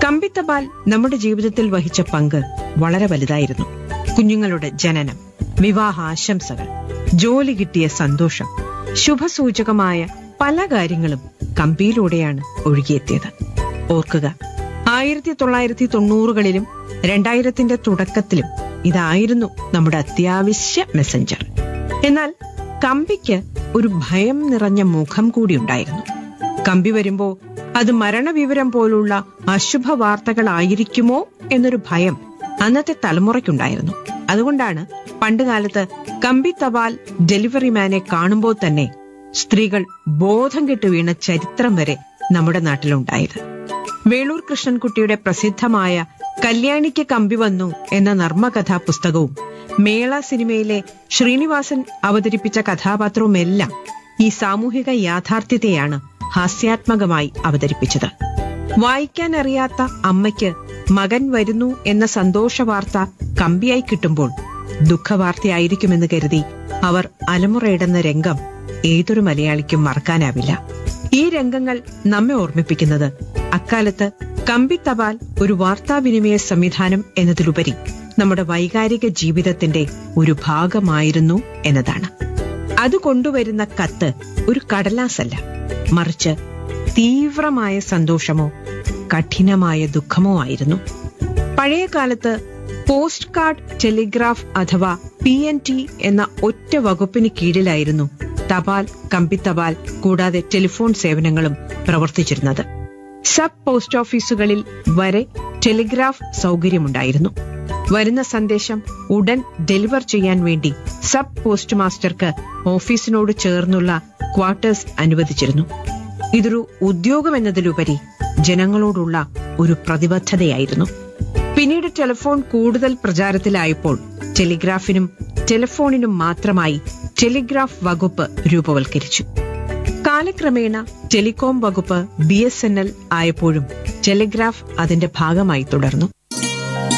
കമ്പിത്തപാൽ നമ്മുടെ ജീവിതത്തിൽ വഹിച്ച പങ്ക് വളരെ വലുതായിരുന്നു കുഞ്ഞുങ്ങളുടെ ജനനം വിവാഹ ആശംസകൾ ജോലി കിട്ടിയ സന്തോഷം ശുഭസൂചകമായ പല കാര്യങ്ങളും കമ്പിയിലൂടെയാണ് ഒഴുകിയെത്തിയത് ഓർക്കുക ആയിരത്തി തൊള്ളായിരത്തി തൊണ്ണൂറുകളിലും രണ്ടായിരത്തിന്റെ തുടക്കത്തിലും ഇതായിരുന്നു നമ്മുടെ അത്യാവശ്യ മെസ്സഞ്ചർ എന്നാൽ കമ്പിക്ക് ഒരു ഭയം നിറഞ്ഞ മുഖം കൂടിയുണ്ടായിരുന്നു കമ്പി വരുമ്പോ അത് മരണവിവരം പോലുള്ള അശുഭ വാർത്തകളായിരിക്കുമോ എന്നൊരു ഭയം അന്നത്തെ തലമുറയ്ക്കുണ്ടായിരുന്നു അതുകൊണ്ടാണ് പണ്ടുകാലത്ത് കമ്പി തപാൽ ഡെലിവറി മാനെ കാണുമ്പോൾ തന്നെ സ്ത്രീകൾ ബോധം കെട്ട് വീണ ചരിത്രം വരെ നമ്മുടെ നാട്ടിലുണ്ടായത് വേളൂർ കൃഷ്ണൻകുട്ടിയുടെ പ്രസിദ്ധമായ കല്യാണിക്ക് കമ്പി വന്നു എന്ന നർമ്മകഥാ പുസ്തകവും മേള സിനിമയിലെ ശ്രീനിവാസൻ അവതരിപ്പിച്ച കഥാപാത്രവുമെല്ലാം ഈ സാമൂഹിക യാഥാർത്ഥ്യത്തെയാണ് ഹാസ്യാത്മകമായി അവതരിപ്പിച്ചത് വായിക്കാൻ അറിയാത്ത അമ്മയ്ക്ക് മകൻ വരുന്നു എന്ന സന്തോഷ വാർത്ത കമ്പിയായി കിട്ടുമ്പോൾ ദുഃഖവാർത്തയായിരിക്കുമെന്ന് കരുതി അവർ അലമുറയിടുന്ന രംഗം ഏതൊരു മലയാളിക്കും മറക്കാനാവില്ല ഈ രംഗങ്ങൾ നമ്മെ ഓർമ്മിപ്പിക്കുന്നത് അക്കാലത്ത് കമ്പി തപാൽ ഒരു വാർത്താവിനിമയ സംവിധാനം എന്നതിലുപരി നമ്മുടെ വൈകാരിക ജീവിതത്തിന്റെ ഒരു ഭാഗമായിരുന്നു എന്നതാണ് അത് കൊണ്ടുവരുന്ന കത്ത് ഒരു കടലാസല്ല മറിച്ച് തീവ്രമായ സന്തോഷമോ കഠിനമായ ദുഃഖമോ ആയിരുന്നു പഴയ കാലത്ത് പോസ്റ്റ് കാർഡ് ടെലിഗ്രാഫ് അഥവാ പി എൻ ടി എന്ന ഒറ്റ വകുപ്പിന് കീഴിലായിരുന്നു തപാൽ കമ്പി തപാൽ കൂടാതെ ടെലിഫോൺ സേവനങ്ങളും പ്രവർത്തിച്ചിരുന്നത് സബ് പോസ്റ്റ് ഓഫീസുകളിൽ വരെ ടെലിഗ്രാഫ് സൗകര്യമുണ്ടായിരുന്നു വരുന്ന സന്ദേശം ഉടൻ ഡെലിവർ ചെയ്യാൻ വേണ്ടി സബ് പോസ്റ്റ് മാസ്റ്റർക്ക് ഓഫീസിനോട് ചേർന്നുള്ള ക്വാർട്ടേഴ്സ് അനുവദിച്ചിരുന്നു ഇതൊരു ഉദ്യോഗം എന്നതിലുപരി ജനങ്ങളോടുള്ള ഒരു പ്രതിബദ്ധതയായിരുന്നു പിന്നീട് ടെലിഫോൺ കൂടുതൽ പ്രചാരത്തിലായപ്പോൾ ടെലിഗ്രാഫിനും ടെലിഫോണിനും മാത്രമായി ടെലിഗ്രാഫ് വകുപ്പ് രൂപവൽക്കരിച്ചു കാലക്രമേണ ടെലികോം വകുപ്പ് ബി എസ് എൻ എൽ ആയപ്പോഴും ടെലിഗ്രാഫ് അതിന്റെ ഭാഗമായി തുടർന്നു